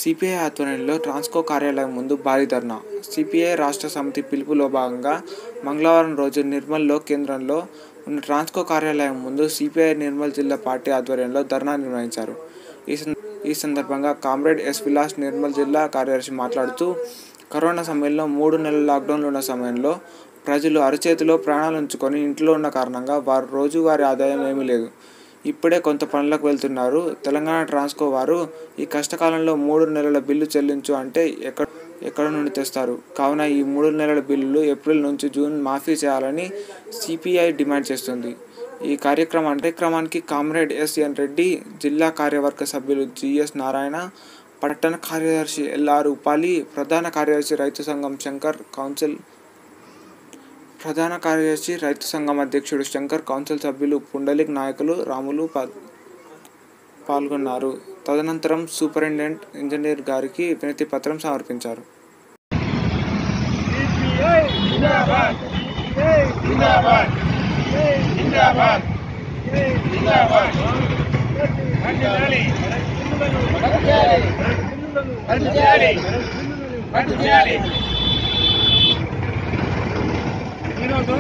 CPI ఆధ్వర్యంలో ట్రాన్స్కో కార్యాలయం ముందు భారీ ధర్నా సిపిఐ రాష్ట్ర సమితి పిలుపులో భాగంగా మంగళవారం రోజు నిర్మల్లో కేంద్రంలో ఉన్న ట్రాన్స్కో కార్యాలయం ముందు సిపిఐ నిర్మల్ జిల్లా పార్టీ ఆధ్వర్యంలో ధర్నా నిర్వహించారు ఈ సం- ఈ సందర్భంగా కామ్రేడ్ ఎస్ విలాస్ నిర్మల్ జిల్లా కార్యదర్శి మాట్లాడుతూ కరోనా సమయంలో మూడు నెలల లాక్డౌన్లో ఉన్న సమయంలో ప్రజలు అరచేతిలో ప్రాణాలు ఉంచుకొని ఇంట్లో ఉన్న కారణంగా వారు రోజువారీ ఆదాయం ఏమీ లేదు ఇప్పుడే కొంత పనులకు వెళ్తున్నారు తెలంగాణ ట్రాన్స్కో వారు ఈ కష్టకాలంలో మూడు నెలల బిల్లు చెల్లించు అంటే ఎక్కడ ఎక్కడ నుండి తెస్తారు కావున ఈ మూడు నెలల బిల్లులు ఏప్రిల్ నుంచి జూన్ మాఫీ చేయాలని సిపిఐ డిమాండ్ చేస్తుంది ఈ కార్యక్రమం కార్యక్రమానికి కామ్రేడ్ ఎస్ఎన్ రెడ్డి జిల్లా కార్యవర్గ సభ్యులు జిఎస్ నారాయణ పట్టణ కార్యదర్శి ఎల్ఆర్ ఉపాలి ప్రధాన కార్యదర్శి రైతు సంఘం శంకర్ కౌన్సిల్ ప్రధాన కార్యదర్శి రైతు సంఘం అధ్యక్షుడు శంకర్ కౌన్సిల్ సభ్యులు పుండలిక్ నాయకులు రాములు పా- పాల్గొన్నారు తదనంతరం సూపరింటెండెంట్ ఇంజనీర్ గారికి వినతి పత్రం సమర్పించారు ఈరోజు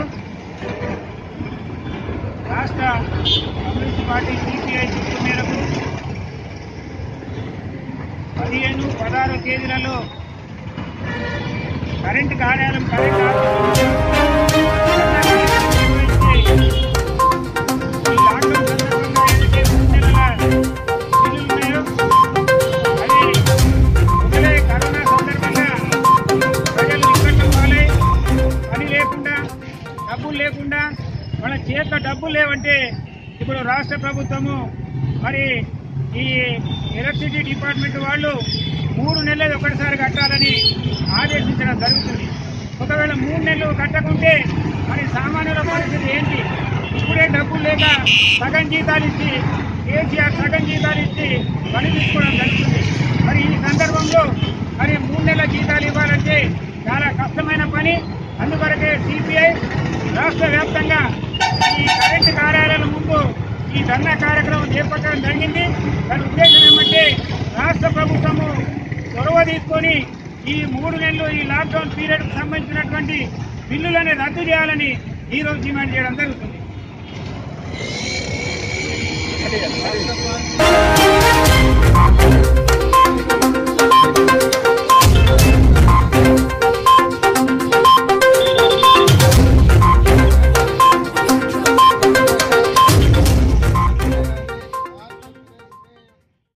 రాష్ట్ర కమ్యూనిస్ట్ పార్టీ సిపిఐ పిలుపు మేరకు పదిహేను పదహారు తేదీలలో కరెంటు కార్యాలయం కరెంట్ ఆఫీసులో ఈ లాక్డౌన్ సందర్భంగా ఏదైతే మూడు నెలల బిల్లులు ఉన్నాయో అది మొదలై కరోనా సందర్భంగా ప్రజలు ఇక్కట్లు పాలై పని లేకుండా డబ్బులు లేకుండా వాళ్ళ చేతిలో డబ్బులు లేవంటే ఇప్పుడు రాష్ట్ర ప్రభుత్వము మరి ఈ ఎలక్ట్రిసిటీ డిపార్ట్మెంట్ వాళ్ళు మూడు నెలలు ఒకటిసారి కట్టాలని ఆదేశించడం జరుగుతుంది ఒకవేళ మూడు నెలలు కట్టకుంటే మరి సామాన్యుల పరిస్థితి ఏంటి ఇప్పుడే డబ్బులు లేక సగం జీతాలు ఇచ్చి కేసీఆర్ సగం జీతాలు ఇచ్చి పని తీసుకోవడం జరుగుతుంది మరి ఈ సందర్భంలో మరి మూడు నెలల జీతాలు ఇవ్వాలంటే చాలా కష్టమైన పని అందుకొరకే సిపిఐ రాష్ట్ర వ్యాప్తంగా ఈ కరెంటు కార్యాలయాల ముందు ఈ ధర్నా కార్యక్రమం చేపట్టడం జరిగింది దాని ఉద్దేశం ఏమంటే రాష్ట్ర ప్రభుత్వము చొరవ తీసుకొని ఈ మూడు నెలలు ఈ లాక్డౌన్ పీరియడ్కి సంబంధించినటువంటి బిల్లులని రద్దు చేయాలని ఈ రోజు డిమాండ్ చేయడం జరుగుతుంది